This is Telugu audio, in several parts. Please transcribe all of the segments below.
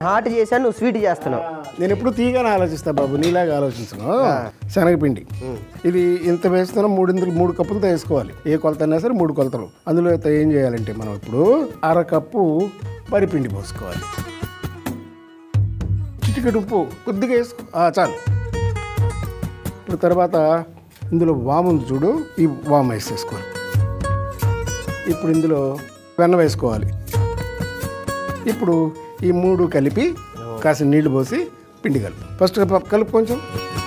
హాట్ చేశాను నువ్వు స్వీట్ చేస్తున్నావు నేను ఎప్పుడు తీగానే ఆలోచిస్తా బాబు నీలాగా ఆలోచించను శనగపిండి ఇది ఇంత వేస్తున్నా మూడిందులు మూడు కప్పులతో వేసుకోవాలి ఏ కొలత అయినా సరే మూడు కొలతలు అందులో అయితే ఏం చేయాలంటే మనం ఇప్పుడు అర కప్పు వరిపిండి పోసుకోవాలి చిటికెడు ఉప్పు కొద్దిగా వేసుకో ఆ, చాలు ఇప్పుడు తర్వాత ఇందులో వాము ఉంది చూడు ఈ వాము వేసేసుకోవాలి ఇప్పుడు ఇందులో వెన్న వేసుకోవాలి ఇప్పుడు ఈ మూడు కలిపి కాసిన నీళ్లు పోసి పిండి కలుపు ఫస్ట్ కలుపు- కలుపు కొంచెం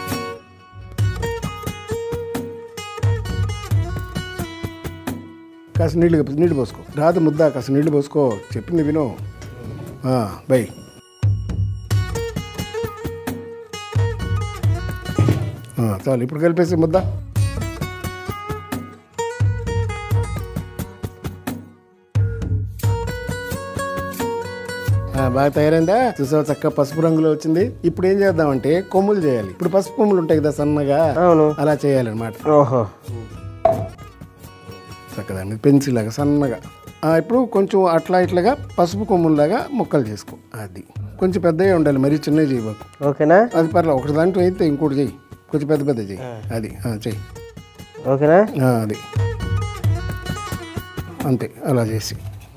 కాస్త నీళ్ళు కలుపు- నీళ్ళు పోసుకో రాదు ముద్ద కాస్త నీళ్లు పోసుకో చెప్పింది విను ఆ, బై ఆ, చాలు ఇప్పుడు కలిపేసి ముద్ద ఆ, బాగా తయారైందా చూసావా చక్కగా పసుపు రంగులో వచ్చింది ఇప్పుడు ఏం చేద్దామంటే కొమ్ములు చేయాలి ఇప్పుడు పసుపు కొమ్ములు ఉంటాయి కదా సన్నగా అవును అలా చేయాలన్నమాట ఓహో చక్కదాన్ని పెన్సిల్ లాగా సన్నగా ఆ, ఇప్పుడు కొంచెం అట్లా ఇట్లాగా పసుపు కొమ్ముల్లాగా ముక్కలు చేసుకో అది కొంచెం పెద్దగా ఉండాలి మరీ చిన్నవి చేయబాకు ఓకేనా అది పర్లేదు ఒకటి దాంట్లో అయితే ఇంకోటి చెయ్యి కొంచెం పెద్ద పెద్ద చెయ్యి అది ఆ, చెయ్యి ఓకేనా ఆ, అది అంతే అలా చేసి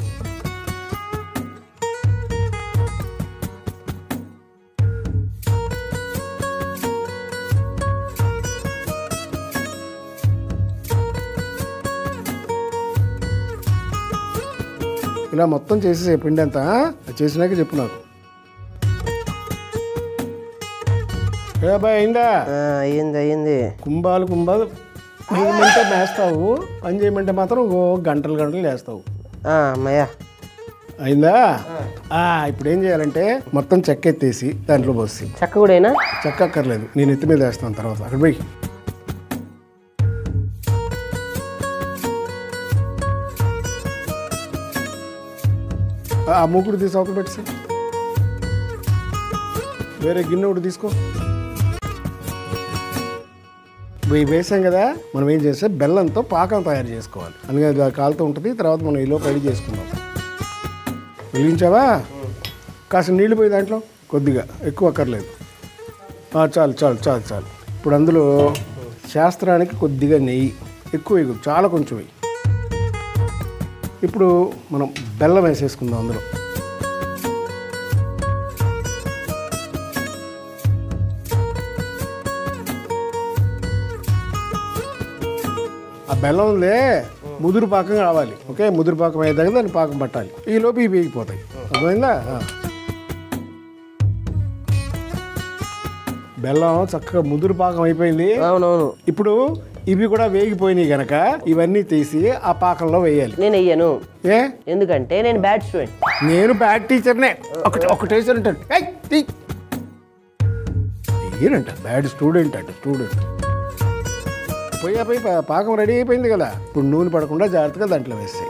ఇలా మొత్తం చేసేసే పిండి అంతా అది చేసినాక చెప్పు నాకు ఏ అబ్బాయి అయిందా ఆ, అయ్యింది అయ్యింది కుంభాలు కుంభాలు చేయమంటే మేస్తావు పని చేయమంటే మాత్రం ఓ గంటలు గంటలు చేస్తావు ఆ, అమ్మయ్యా అయిందా ఆ, ఇప్పుడు ఏం చేయాలంటే మొత్తం చెక్క ఎత్తేసి దాంట్లో పోసి చెక్క కూడానా చెక్క అక్కర్లేదు నేను ఎత్తి మీద వేస్తాను తర్వాత అక్కడ పోయి ఆ మూకుడు తీసి అవతల పెట్టేసి వేరే గిన్నె ఒకటి తీసుకో ఇవి వేసాం కదా మనం ఏం చేస్తే బెల్లంతో పాకం తయారు చేసుకోవాలి అందుకని అది కాలుతూ ఉంటుంది తర్వాత మనం ఈలో రెడీ చేసుకుందాం వెలిగించావా కాస్త నీళ్లు పోయి దాంట్లో కొద్దిగా ఎక్కువ అక్కర్లేదు ఆ, చాలు చాలు చాలు చాలు ఇప్పుడు అందులో శాస్త్రానికి కొద్దిగా నెయ్యి ఎక్కువ వేయకు చాలా కొంచెం వేయి ఇప్పుడు మనం బెల్లం వేసేసుకుందాం అందులో ఆ బెల్లం ఉందే ముదురు పాకం కావాలి ఓకే ముదురు పాకం అయ్యేదాకా దాన్ని పాకం పట్టాలి ఈ లోపు ఇవి వేగిపోతాయి అర్థమైందా ఆ. బెల్లం చక్కగా ముదురు పాకం అయిపోయింది అవునవును ఇప్పుడు ఇవి కూడా వేగిపోయినాయి గనక ఇవన్నీ తీసి ఆ పాకంలో వేయాలి నేను వెయ్యను ఏ ఎందుకంటే నేను బ్యాడ్ స్టూడెంట్ నేను బ్యాడ్ టీచర్నే ఒకటి ఒక టీచర్ అంటాడు ఏయ్, తీ. ఏనంట బ్యాడ్ స్టూడెంట్ అంట స్టూడెంట్ పోయా పోయి పా- పాకం రెడీ అయిపోయింది కదా ఇప్పుడు నూనె పడకుండా జాగ్రత్తగా దాంట్లో వేస్తాయి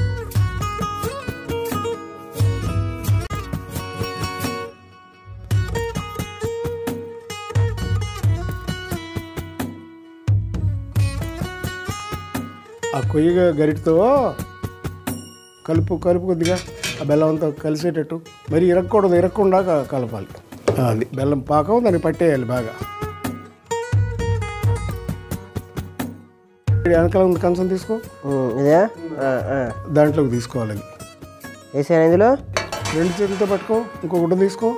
ఆ కొయ్య గరిటతో కలుపు కలుపు కొద్దిగా ఆ బెల్లం అంతా కలిసేటట్టు మరి ఇరక్కూడదు ఇరక్కుండా క- కలపాలి ఆ, అది బెల్లం పాకం దాన్ని పట్టేయాలి బాగా ఇక్కడ వెనకాల ఉంది కంచం తీసుకో ఉమ్, ఇదే ఆ, ఆ. దాంట్లోకి తీసుకోవాలి అది వేసాను ఇందులో రెండు చేతులతో పట్టుకో ఇంకొకటి తీసుకో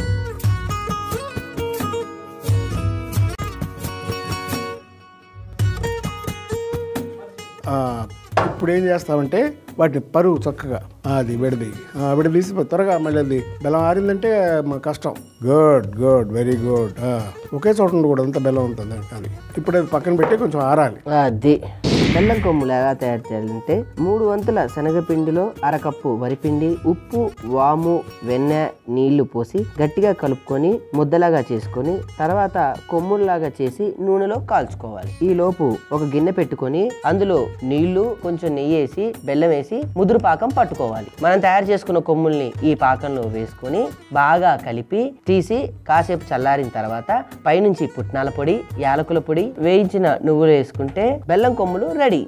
ఆ, ఇప్పుడు ఏం చేస్తామంటే వాటిని పరువు చక్కగా ఆ, అది విడది ఆ, విడదీసి త్వరగా మళ్ళీ అది బెల్లం ఆరిందంటే మన కష్టం గుడ్ గుడ్ వెరీ గుడ్ ఒకే చోట ఉండకూడదు అంత బెల్లం ఉంటుంది అది ఇప్పుడు అది పక్కన పెట్టి కొంచెం ఆరాలి అది బెల్లం కొమ్ములు ఎలా తయారు చేయాలంటే మూడు వంతుల శనగపిండిలో అరకప్పు వరిపిండి ఉప్పు వాము వెన్నె నీళ్లు పోసి గట్టిగా కలుపుకొని ముద్దలాగా చేసుకొని తర్వాత కొమ్ముల్లాగా చేసి నూనెలో కాల్చుకోవాలి ఈ లోపు ఒక గిన్నె పెట్టుకొని అందులో నీళ్లు కొంచెం నెయ్యి వేసి బెల్లం వేసి ముదురు పాకం పట్టుకోవాలి మనం తయారు చేసుకున్న కొమ్ముల్ని ఈ పాకంలో వేసుకొని బాగా కలిపి తీసి కాసేపు చల్లారిన తర్వాత పైనుంచి పుట్నాల పొడి యాలకుల పొడి వేయించిన నువ్వులు వేసుకుంటే బెల్లం కొమ్ములు రెడీ